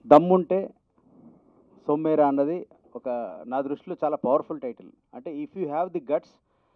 దమ్ముంటే సొమ్మేరా అన్నది ఒక నా దృష్టిలో చాలా పవర్ఫుల్ టైటిల్ అంటే if you have the guts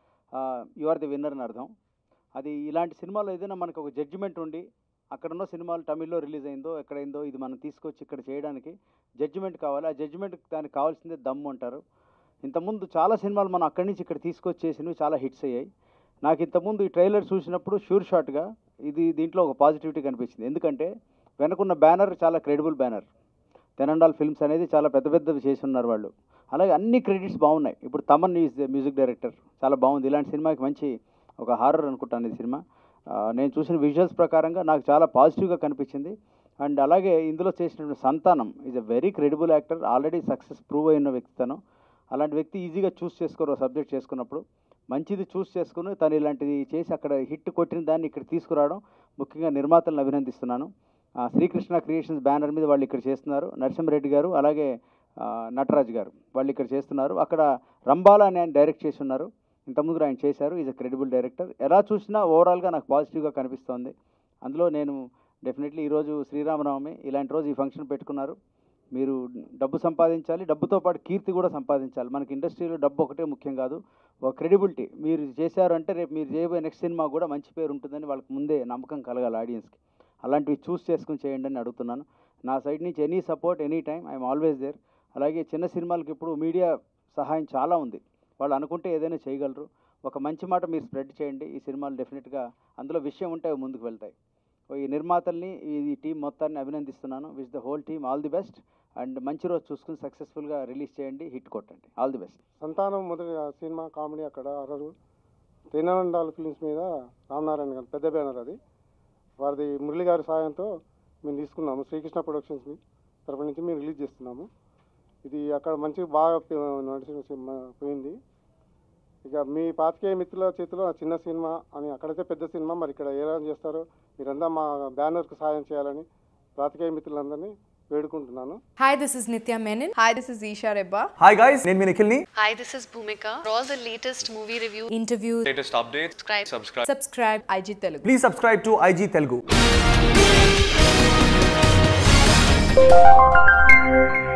you are the winner అని అర్థం అది ఇలాంటి సినిమాలో ఏదైనా మనకు ఒక జడ్జిమెంట్ ఉండి అక్కడ ఉన్న సినిమాలు తమిళ్లో రిలీజ్ అయిందో ఎక్కడైందో ఇది మనం తీసుకొచ్చి ఇక్కడ చేయడానికి జడ్జిమెంట్ కావాలి ఆ జడ్జిమెంట్ దానికి కావాల్సిందే దమ్ము అంటారు ఇంతకుముందు చాలా సినిమాలు మనం అక్కడి నుంచి ఇక్కడ తీసుకొచ్చి చేసినవి చాలా హిట్స్ అయ్యాయి నాకు ఇంతకుముందు ఈ ట్రైలర్ చూసినప్పుడు షూర్ షాట్గా ఇది దీంట్లో ఒక పాజిటివిటీ కనిపించింది ఎందుకంటే వెనకున్న బ్యానర్ చాలా క్రెడిబుల్ బ్యానర్ తెనండాల్ ఫిల్మ్స్ అనేది చాలా పెద్ద పెద్దవి చేసి ఉన్నారు వాళ్ళు అలాగే అన్ని క్రెడిట్స్ బాగున్నాయి ఇప్పుడు తమన్ ఈజ్ మ్యూజిక్ డైరెక్టర్ చాలా బాగుంది ఇలాంటి సినిమాకి మంచి ఒక హారర్ అనుకుంటాను ఈ సినిమా ఆ, నేను చూసిన విజువల్స్ ప్రకారంగా నాకు చాలా పాజిటివ్గా కనిపించింది అండ్ అలాగే ఇందులో చేసినటువంటి Santhanam is a very credible actor already success prove అయిన వ్యక్తి తను అలాంటి వ్యక్తి ఈజీగా చూస్ చేసుకోరు సబ్జెక్ట్ చేసుకున్నప్పుడు మంచిది చూస్ చేసుకుని తను ఇలాంటిది చేసి అక్కడ హిట్ కొట్టిన దాన్ని ఇక్కడ తీసుకురావడం ముఖ్యంగా నిర్మాతలను అభినందిస్తున్నాను ఆ, శ్రీకృష్ణ క్రియేషన్స్ బ్యానర్ మీద వాళ్ళు ఇక్కడ చేస్తున్నారు నరసింహరెడ్డి గారు అలాగే ఆ, నటరాజ్ గారు వాళ్ళు ఇక్కడ చేస్తున్నారు అక్కడ రంబాలా అని ఆయన డైరెక్ట్ చేసి ఉన్నారు ఇంతకుముందు ఆయన చేశారు ఈజ్ అ క్రెడిబుల్ డైరెక్టర్ ఎలా చూసినా ఓవరాల్గా నాకు పాజిటివ్గా కనిపిస్తోంది అందులో నేను డెఫినెట్లీ ఈరోజు శ్రీరామనవమి ఇలాంటి రోజు ఈ ఫంక్షన్ పెట్టుకున్నారు మీరు డబ్బు సంపాదించాలి డబ్బుతో పాటు కీర్తి కూడా సంపాదించాలి మనకి ఇండస్ట్రీలో డబ్బు ఒకటే ముఖ్యం కాదు ఒక క్రెడిబిలిటీ మీరు చేశారు అంటే రేపు మీరు చేయబోయే నెక్స్ట్ సినిమా కూడా మంచి పేరు ఉంటుందని వాళ్ళకి ముందే నమ్మకం కలగాలి ఆడియన్స్కి అలాంటివి చూస్ చేసుకుని చేయండి అని అడుగుతున్నాను నా సైడ్ నుంచి any support any time I'm always there అలాగే చిన్న సినిమాలకి ఇప్పుడు మీడియా సహాయం చాలా ఉంది వాళ్ళు అనుకుంటే ఏదైనా చేయగలరు ఒక మంచి మాట మీరు స్ప్రెడ్ చేయండి ఈ సినిమాలు డెఫినెట్గా అందులో విషయం ఉంటే అవి ముందుకు వెళ్తాయి సో ఈ నిర్మాతల్ని ఈ టీం మొత్తాన్ని అభినందిస్తున్నాను which the whole team all the best and మంచి రోజు చూసుకుని సక్సెస్ఫుల్గా రిలీజ్ చేయండి హిట్ కొట్టండి ఆల్ ది బెస్ట్ సంతానం మొదటి ఆ సినిమా కామెడీ అక్కడ అరరు తెనాలండాల్ ఫిలిమ్స్ మీద రామనారాయణ గారు పెద్ద బ్యానర్ అది వారిది మురళి గారి సాయంతో మేము తీసుకున్నాము శ్రీకృష్ణ ప్రొడక్షన్స్ తరపు నుంచి మేము రిలీజ్ చేస్తున్నాము ఇది అక్కడ మంచి బాగా ప- నడిచిన సినిమా పోయింది ఇక మీ పాతికేయ మిత్రుల చేతిలో ఆ చిన్న సినిమా అని అక్కడైతే పెద్ద సినిమా మరి ఇక్కడ ఎలా చేస్తారో మీరంతా మా బ్యానర్కు సాయం చేయాలని పాతికేయ మిత్రులందరినీ వేడుకుంటున్నాను Hi, this is Nitya Menon. Hi, this is Isha Rebba. Hi guys నేను మీ నిఖిల్ని Hi, this is Bhumika. For all the latest movie reviews, Interviews, latest updates, subscribe. subscribe. subscribe. IG Telugu. Please subscribe to IG Telugu